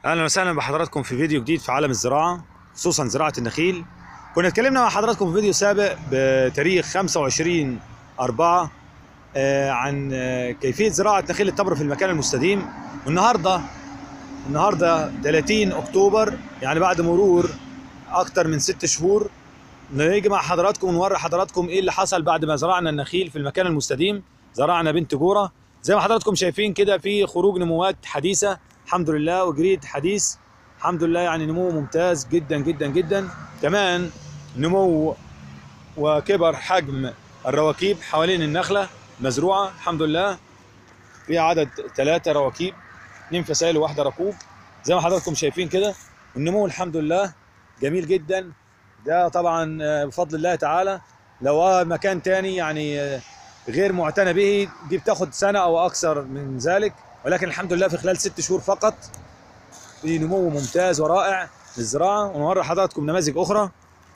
اهلا وسهلا بحضراتكم في فيديو جديد في عالم الزراعه خصوصا زراعه النخيل كنا اتكلمنا مع حضراتكم في فيديو سابق بتاريخ 25 4 آه، عن آه، كيفيه زراعه نخيل التمر في المكان المستديم والنهارده النهارده 30 اكتوبر يعني بعد مرور اكتر من ست شهور نيجي مع حضراتكم ونوري حضراتكم ايه اللي حصل بعد ما زرعنا النخيل في المكان المستديم زرعنا بنت جوره زي ما حضراتكم شايفين كده في خروج نموات حديثه الحمد لله وجريد حديث الحمد لله يعني نمو ممتاز جدا جدا جدا كمان نمو وكبر حجم الرواكيب حوالين النخله مزروعه الحمد لله في عدد ثلاثة رواكيب اثنين فسائل وواحدة ركوب زي ما حضراتكم شايفين كده النمو الحمد لله جميل جدا ده طبعا آه، بفضل الله تعالى لو آه مكان تاني يعني آه، غير معتنى به دي بتاخد سنة أو أكثر من ذلك ولكن الحمد لله في خلال ست شهور فقط في نمو ممتاز ورائع للزراعة ونوري حضراتكم نماذج أخرى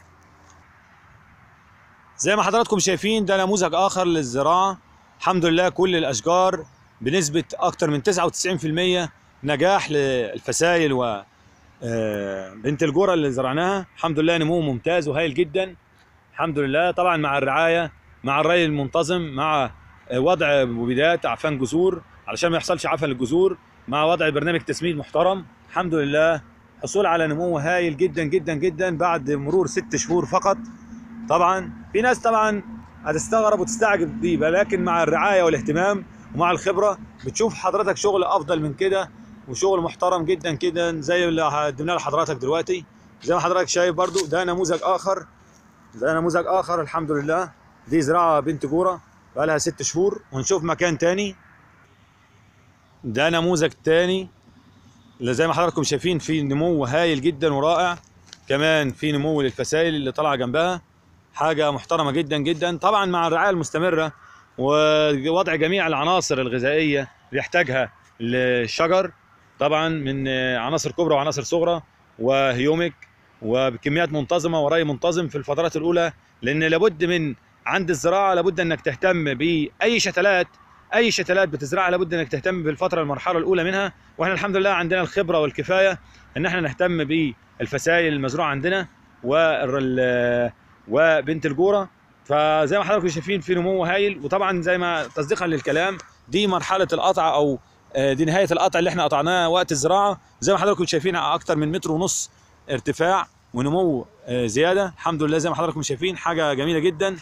زي ما حضراتكم شايفين ده نموذج آخر للزراعة الحمد لله كل الأشجار بنسبة أكتر من 99% نجاح للفسائل و آه، بنت الجورة اللي زرعناها الحمد لله نمو ممتاز وهايل جدا الحمد لله طبعا مع الرعاية مع الري المنتظم مع آه، وضع مبيدات عفان جذور علشان ما يحصلش عفن للجذور مع وضع برنامج تسميد محترم الحمد لله حصول على نمو هايل جدا جدا جدا بعد مرور ست شهور فقط طبعا في ناس طبعا هتستغرب وتستعجب دي لكن مع الرعايه والاهتمام ومع الخبره بتشوف حضرتك شغل افضل من كده وشغل محترم جدا كده زي اللي قدمناه لحضرتك دلوقتي زي ما حضرتك شايف برضو ده نموذج اخر ده نموذج اخر الحمد لله دي زراعه بنت جوره بقالها ست شهور ونشوف مكان تاني ده نموذج تاني اللي زي ما حضراتكم شايفين في نمو هايل جدا ورائع كمان في نمو للفسائل اللي طالعه جنبها حاجه محترمه جدا جدا طبعا مع الرعايه المستمره ووضع جميع العناصر الغذائيه اللي يحتاجها الشجر طبعا من عناصر كبرى وعناصر صغرى وهيومك وبكميات منتظمه وري منتظم في الفترات الاولى لان لابد من عند الزراعه لابد انك تهتم باي شتلات اي شتلات بتزرعها لابد انك تهتم بالفتره المرحله الاولى منها واحنا الحمد لله عندنا الخبره والكفايه ان احنا نهتم بالفسائل المزروعه عندنا وال وبنت الجوره فزي ما حضراتكم شايفين في نمو هايل وطبعا زي ما تصديقا للكلام دي مرحله القطع او آه، دي نهايه القطع اللي احنا قطعناه وقت الزراعه زي ما حضراتكم شايفين اكتر من متر ونص ارتفاع ونمو آه، زياده الحمد لله زي ما حضراتكم شايفين حاجه جميله جدا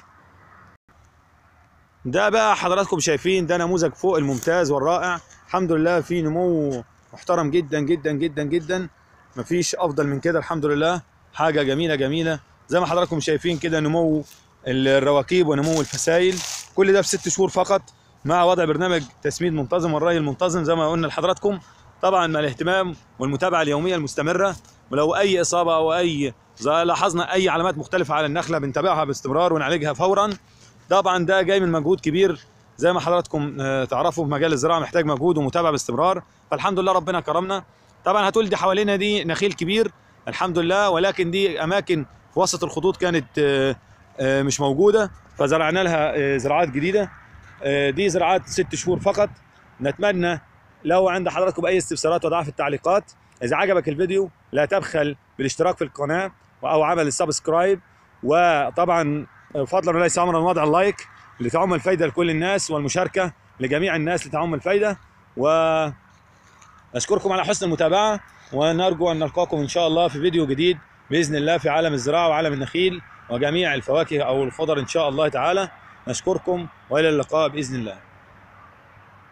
ده بقى حضراتكم شايفين ده نموذج فوق الممتاز والرائع الحمد لله في نمو محترم جدا جدا جدا جدا مفيش افضل من كده الحمد لله حاجه جميله جميله زي ما حضراتكم شايفين كده نمو الرواكيب ونمو الفسائل كل ده في ست شهور فقط مع وضع برنامج تسميد منتظم والري المنتظم زي ما قلنا لحضراتكم طبعا مع الاهتمام والمتابعه اليوميه المستمره ولو اي اصابه او اي إذا لاحظنا اي علامات مختلفه على النخله بنتابعها باستمرار ونعالجها فورا طبعا ده جاي من مجهود كبير زي ما حضراتكم آه، تعرفوا في مجال الزراعه محتاج مجهود ومتابعه باستمرار فالحمد لله ربنا كرمنا طبعا هتقول دي حوالينا دي نخيل كبير الحمد لله ولكن دي اماكن في وسط الخطوط كانت آه، آه، مش موجوده فزرعنا لها آه، زراعات جديده آه، دي زراعات ست شهور فقط نتمنى لو عند حضراتكم اي استفسارات وضعها في التعليقات اذا عجبك الفيديو لا تبخل بالاشتراك في القناه او عمل السبسكرايب وطبعا فضلا وليس امرا وضع اللايك لتعم الفايده لكل الناس والمشاركه لجميع الناس لتعم الفايده واشكركم على حسن المتابعه ونرجو ان نلقاكم ان شاء الله في فيديو جديد باذن الله في عالم الزراعه وعالم النخيل وجميع الفواكه او الخضر ان شاء الله تعالى نشكركم والى اللقاء باذن الله